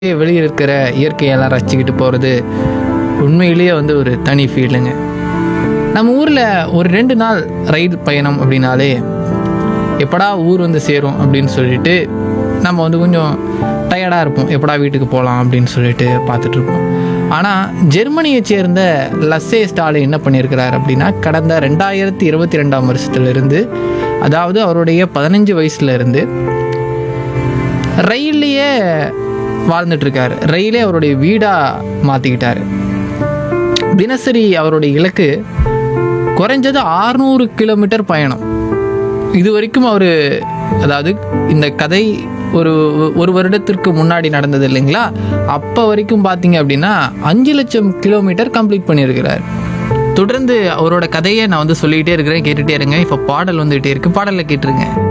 வெளியே இருக்கிற இயற்கையெல்லாம் ரசிச்சுக்கிட்டு போகிறது உண்மையிலேயே வந்து ஒரு தனி ஃபீலுங்க நம்ம ஊரில் ஒரு ரெண்டு நாள் ரயில் பயணம் அப்படின்னாலே எப்படா ஊர் வந்து சேரும் அப்படின்னு சொல்லிட்டு நம்ம வந்து கொஞ்சம் டயர்டாக இருப்போம் எப்படா வீட்டுக்கு போகலாம் அப்படின்னு சொல்லிட்டு பார்த்துட்டு இருப்போம் ஆனால் ஜெர்மனியை சேர்ந்த லஸ்ஸே ஸ்டாலின் என்ன பண்ணியிருக்கிறார் அப்படின்னா கடந்த ரெண்டாயிரத்தி இருபத்தி ரெண்டாம் வருஷத்துலேருந்து அதாவது அவருடைய பதினஞ்சு வயசுலேருந்து ரயில்லையே வாழ்ந்துட்டு இருக்காரு ரயிலே அவருடைய வீடாக மாற்றிக்கிட்டாரு தினசரி அவருடைய இலக்கு குறைஞ்சது 600 கிலோமீட்டர் பயணம் இது வரைக்கும் அவர் அதாவது இந்த கதை ஒரு ஒரு வருடத்திற்கு முன்னாடி நடந்தது இல்லைங்களா அப்போ வரைக்கும் பார்த்தீங்க அப்படின்னா அஞ்சு லட்சம் கிலோமீட்டர் கம்ப்ளீட் பண்ணியிருக்கிறார் தொடர்ந்து அவரோட கதையை நான் வந்து சொல்லிக்கிட்டே இருக்கிறேன் கேட்டுகிட்டே இருங்க இப்போ பாடல் வந்துகிட்டே இருக்கு பாடலை கேட்டுருங்க